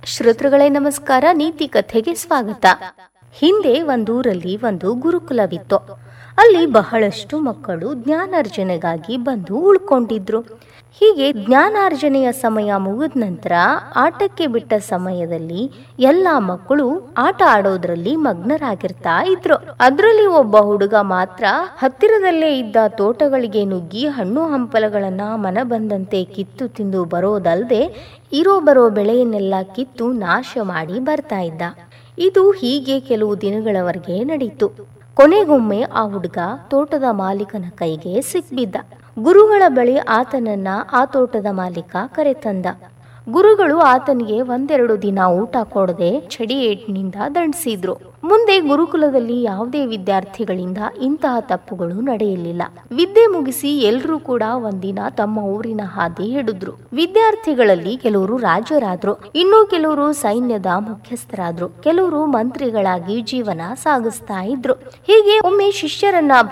ಶ್ರೋತೃಗಳೇ ನಮಸ್ಕಾರ ನೀತಿ ಕಥೆಗೆ ಸ್ವಾಗತ ಹಿಂದೆ ಒಂದೂರಲ್ಲಿ ಒಂದು ಗುರುಕುಲವಿತ್ತು ಅಲ್ಲಿ ಬಹಳಷ್ಟು ಮಕ್ಕಳು ಜ್ಞಾನಾರ್ಜನೆಗಾಗಿ ಬಂದು ಉಳ್ಕೊಂಡಿದ್ರು ಹೀಗೆ ಜ್ಞಾನಾರ್ಜನೆಯ ಸಮಯ ಮುಗಿದ ನಂತರ ಆಟಕ್ಕೆ ಬಿಟ್ಟ ಸಮಯದಲ್ಲಿ ಎಲ್ಲಾ ಮಕ್ಕಳು ಆಟ ಆಡೋದ್ರಲ್ಲಿ ಮಗ್ನರಾಗಿರ್ತಾ ಇದ್ರು ಅದರಲ್ಲಿ ಒಬ್ಬ ಹುಡುಗ ಮಾತ್ರ ಹತ್ತಿರದಲ್ಲೇ ಇದ್ದ ತೋಟಗಳಿಗೆ ನುಗ್ಗಿ ಹಣ್ಣು ಹಂಪಲಗಳನ್ನ ಮನ ಬಂದಂತೆ ಕಿತ್ತು ತಿಂದು ಬರೋದಲ್ದೆ ಇರೋ ಬರೋ ಬೆಳೆಯನ್ನೆಲ್ಲ ಕಿತ್ತು ನಾಶ ಮಾಡಿ ಬರ್ತಾ ಇದ್ದ ಇದು ಹೀಗೆ ಕೆಲವು ದಿನಗಳವರೆಗೆ ನಡೀತು ಕೊನೆಗೊಮ್ಮೆ ಆ ಹುಡುಗ ತೋಟದ ಮಾಲೀಕನ ಕೈಗೆ ಸಿಕ್ಬಿದ್ದ ಗುರುಗಳ ಬಳಿ ಆತನನ್ನ ಆ ತೋಟದ ಮಾಲೀಕ ಕರೆತಂದ ಗುರುಗಳು ಆತನಿಗೆ ಒಂದೆರಡು ದಿನ ಊಟ ಕೊಡದೆ ಚಡಿ ಏಟ್ನಿಂದ ದಂಡಿಸಿದ್ರು ಮುಂದೆ ಗುರುಕುಲದಲ್ಲಿ ಯಾವುದೇ ವಿದ್ಯಾರ್ಥಿಗಳಿಂದ ಇಂತಹ ತಪ್ಪುಗಳು ನಡೆಯಲಿಲ್ಲ ವಿದ್ಯೆ ಮುಗಿಸಿ ಎಲ್ರೂ ಕೂಡ ಒಂದಿನ ತಮ್ಮ ಊರಿನ ಹಾದಿ ಹಿಡಿದ್ರು ವಿದ್ಯಾರ್ಥಿಗಳಲ್ಲಿ ಕೆಲವರು ರಾಜರಾದ್ರು ಇನ್ನು ಕೆಲವರು ಸೈನ್ಯದ ಮುಖ್ಯಸ್ಥರಾದ್ರು ಕೆಲವರು ಮಂತ್ರಿಗಳಾಗಿ ಜೀವನ ಸಾಗಿಸ್ತಾ ಇದ್ರು ಹೀಗೆ ಒಮ್ಮೆ ಶಿಷ್ಯರನ್ನ